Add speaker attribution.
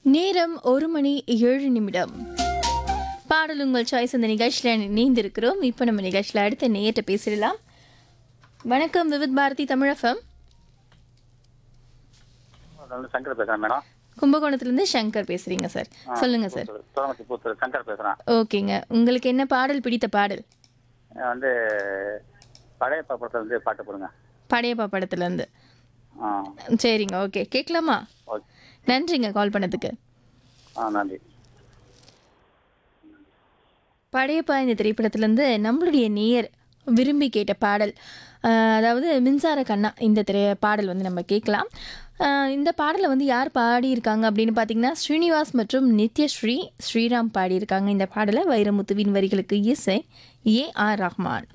Speaker 1: நேரம் ஒரு மணி ஏழு நிமிடம் பாடல் உங்கள் சாய்ஸ் அந்த நிகழ்ச்சியில் இணைந்திருக்கிறோம் இப்போ நம்ம நிகழ்ச்சியில் அடுத்த நேயர்கிட்ட பேசிடலாம் வணக்கம் விவித் பாரதி தமிழகம்
Speaker 2: நான் சங்கர் பேசுறேன் மேடம்
Speaker 1: கும்பகோணத்துலேருந்து சங்கர் பேசுறீங்க சார் சொல்லுங்க சார்
Speaker 2: சோழமத்தி பூத்தூர் சங்கர் பேசுறேன்
Speaker 1: ஓகேங்க உங்களுக்கு என்ன பாடல் பிடித்த பாடல்
Speaker 2: நான் வந்து பழைய படத்துல இருந்து பாட்டு போடுங்க
Speaker 1: படையப்பா படத்துலேருந்து
Speaker 2: ஆ
Speaker 1: சரிங்க ஓகே கேட்கலாமா
Speaker 2: ஓகே
Speaker 1: நன்றிங்க கால் பண்ணதுக்கு
Speaker 2: ஆ நன்றி
Speaker 1: படையப்பா இந்த திரைப்படத்திலேருந்து நம்மளுடைய நேயர் விரும்பி கேட்ட பாடல் அஹ், அதாவது மின்சார கண்ணா இந்த திரை பாடல் வந்து நம்ம கேட்கலாம் அஹ், இந்த பாடலை வந்து யார் பாடியிருக்காங்க அப்படின்னு பார்த்தீங்கன்னா ஸ்ரீனிவாஸ் மற்றும் நித்யஸ்ரீ ஸ்ரீராம் பாடியிருக்காங்க இந்த பாடலை வைரமுத்துவின் வரிகளுக்கு இசை ஏ ஆர் ரஹ்மான்